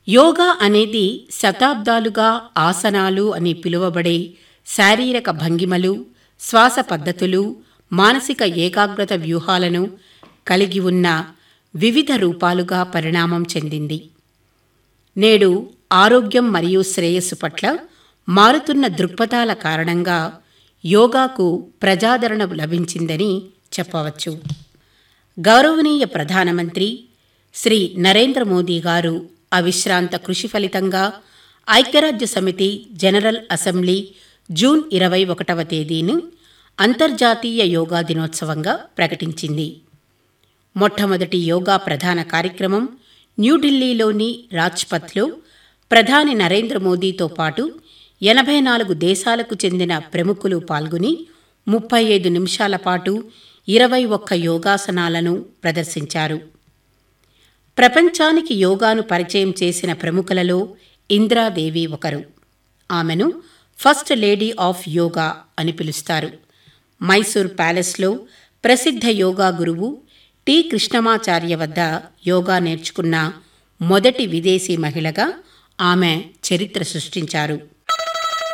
యోగా అనేది శతాబ్దాలుగా ఆసనాలు అని పిలువబడే శారీరక భంగిమలు శ్వాస పద్ధతులు మానసిక ఏకాగ్రత వ్యూహాలను కలిగి ఉన్న వివిధ రూపాలుగా పరిణామం చెందింది నేడు ఆరోగ్యం మరియు శ్రేయస్సు పట్ల మారుతున్న దృక్పథాల కారణంగా యోగాకు ప్రజాదరణ లభించిందని చెప్పవచ్చు గౌరవనీయ ప్రధానమంత్రి శ్రీ నరేంద్ర మోదీ గారు అవిశ్రాంత కృషి ఫలితంగా ఐక్యరాజ్య సమితి జనరల్ అసెంబ్లీ జూన్ ఇరవై ఒకటవ తేదీని అంతర్జాతీయ యోగా దినోత్సవంగా ప్రకటించింది మొట్టమొదటి యోగా ప్రధాన కార్యక్రమం న్యూఢిల్లీలోని రాజ్పథ్లో ప్రధాని నరేంద్ర మోదీతో పాటు ఎనభై నాలుగు దేశాలకు చెందిన ప్రముఖులు పాల్గొని ముప్పై ఐదు నిమిషాల పాటు ఇరవై ఒక్క యోగాసనాలను ప్రదర్శించారు ప్రపంచానికి యోగాను పరిచయం చేసిన ప్రముఖులలో ఇందిరాదేవి ఒకరు ఆమెను ఫస్ట్ లేడీ ఆఫ్ యోగా అని పిలుస్తారు మైసూర్ ప్యాలెస్లో ప్రసిద్ధ యోగా గురువు టి కృష్ణమాచార్య వద్ద యోగా నేర్చుకున్న మొదటి విదేశీ మహిళగా ఆమె చరిత్ర సృష్టించారు